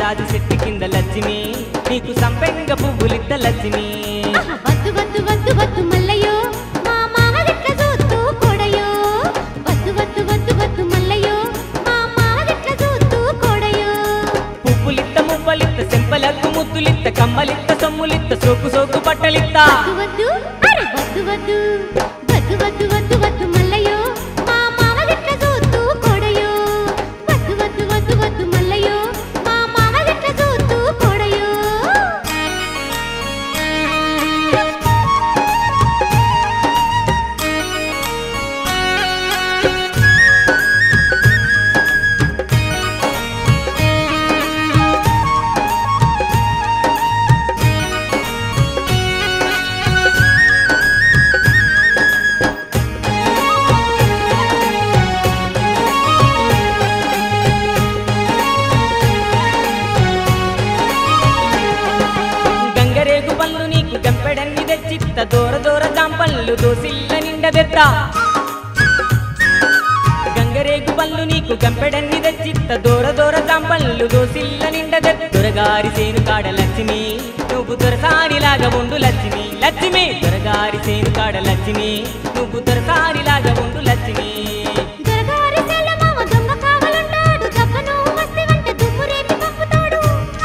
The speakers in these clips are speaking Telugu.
సన్నజాజి చెట్టు కింద లక్ష్మి నీకు సంపెంగ పువ్వులిద్ద లక్ష్మి ఆహా, వద్దు వద్దు వద్దు వద్దు మల్లయ్యో మా మామ గిట్ల చూస్తూ కొడయో వద్దు వద్దు వద్దు వద్దు మల్లయ్యో మా మామ గిట్ల చూస్తూ కొడయో పువ్వులిత్త మువ్వలిత్త సెంపలకు ముద్దులిత్త కమ్మలిత్త సొమ్ములిత్త సోకు సోకు పట్టలిత్త వద్దు వద్దు అరే వద్దు వద్దు వద్దు వద్దు వద్దు వద్దు మల్లయ్యో మా మామ గిట్ల చూస్తూ కొడయో వద్దు వద్దు వద్దు వద్దు మల్లయ్యో మా మామ గిట్ల చూస్తూ కొడయో గంగరేగు పళ్ళు నీకు గంపెడన్ని తెచ్చిత్త దూర దూర జాంపళ్ళు దోసిల్ల నిండదెత్త గంగరేగు పళ్ళు నీకు గంపెడన్ని తెచ్చిత్త దూర దూర జాంపళ్ళు దోసిల్ల నిండదెత్త దొరగారి సేను కాడ లక్ష్మి నువ్వు దొరసానిలాగా ఉండు లక్ష్మి లక్ష్మి దొరగారి సేను కాడ లక్ష్మి నువ్వు దొరసానిలాగా ఉండు లక్ష్మి దొరగారి సెల్ల మామ దొంగ కావలుంటాడు దప్పను వస్తే వెంట దుమ్ము రేపి పంపుతాడు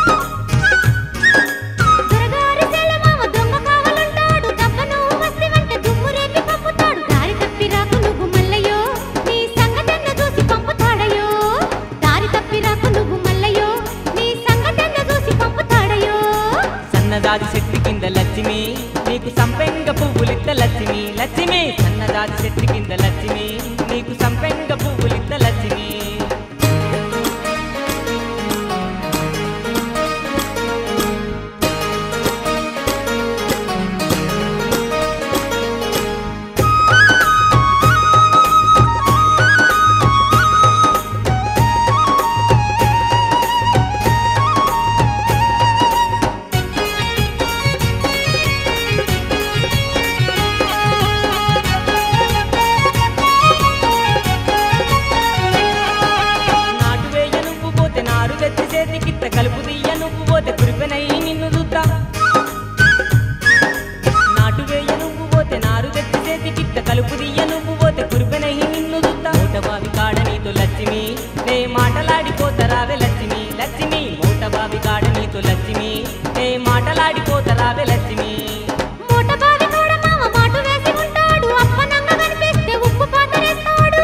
దొరగారి సెల్ల మామ దొంగ కావలుంటాడు దప్పను వస్తే వెంట దుమ్ము రేపి పంపుతాడు దారి తప్పి రాకు నువ్వు మల్లయ్యో నీ సంగతెన్న చూసి పంపుతాడయ్యో దారి తప్పి రాకు నువ్వు మల్లయ్యో నీ సంగతెన్న చూసి పంపుతాడయ్యో సన్నదాది చెట్టు కింద లక్ష్మి నీకు సంపెంగ పువ్వులిద్ద లక్ష్మి లక్ష్మి సన్నదాది చెట్టు కింద లక్ష్మి నీకు సంపెంగ పువ్వులిద్ద లక్ష్మి నాటు వేయ నువ్వు పోతే నారు తెచ్చి చేతికిత్త కలుపు తీయ నువ్వు పోతే కురిపెనై నిన్ను చూద్దా నాటు వేయ నువ్వు పోతే నారు తెచ్చి చేతికిత్త కలుపు తీయ నువ్వు పోతే కురిపెనై నిన్ను చూద్దా మూట బావి కాడ నీతో లక్ష్మి నే మాటలాడిపోతరావే లక్ష్మి లక్ష్మి మూట బావి కాడ నీతో లక్ష్మి నే మాటలాడిపోతరావే లక్ష్మి మూట బావి కూడా మామ మాటు వేసి ఉంటాడు అప్పనంగా కనిపిస్తే ఉప్పు పాతరేస్తాడు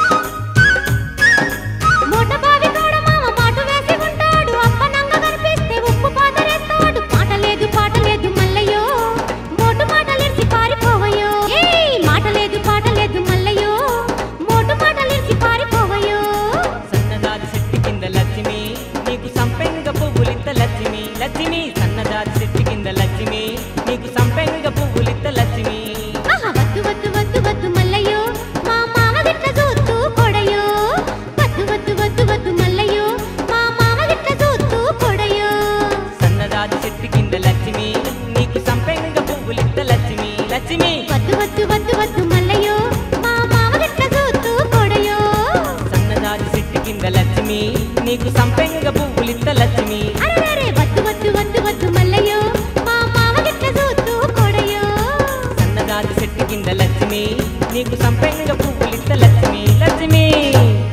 మూట బావి కూడా మామ మాటు వేసి ఉంటాడు అప్పనంగా కనిపిస్తే ఉప్పు పాతరేస్తాడు పాట లేదు పాట లేదు మల్లయ్యో మోటు మాటలిర్చి పారిపోవయ్యో ఏయ్ మాట లేదు పాట లేదు మల్లయ్యో మోటు మాటలిర్చి పారిపోవయ్యో సన్నదాది చెట్టు కింద లక్ష్మి నీకు సంపెంగ పువ్వులిత్త లక్ష్మి లక్ష్మి సన్నదాది చెట్టు కింద లక్ష్మి నీకు సంపెంగ పువ్వులిత్త లక్ష్మి ఆహా, వద్దు వద్దు వద్దు వద్దు మల్లయ్యో మా మామ గిట్ల చూస్తూ కొడయో వద్దు వద్దు వద్దు వద్దు మల్లయ్యో మా మామ గిట్ల చూస్తూ కొడయో సన్నదాది చెట్టు కింద లక్ష్మి నీకు సంపెంగ పువ్వులిత్త లక్ష్మి లక్ష్మి వద్దు వద్దు వద్దు వద్దు మల్లయ్యో మా మామ గిట్ల చూస్తూ కొడయో సన్నదాది చెట్టు కింద లక్ష్మి నీకు సంపెంగ పువ్వులిత్త లక్ష్మి అరే వద్దు వద్దు వద్దు వద్దు మల్లయ్యో మా మామ గిట్ల చూస్తూ కొడయో సన్నదాది చెట్టు కింద లక్ష్మి నీకు సంపెంగ పువ్వులిత్త లక్ష్మి లక్ష్మి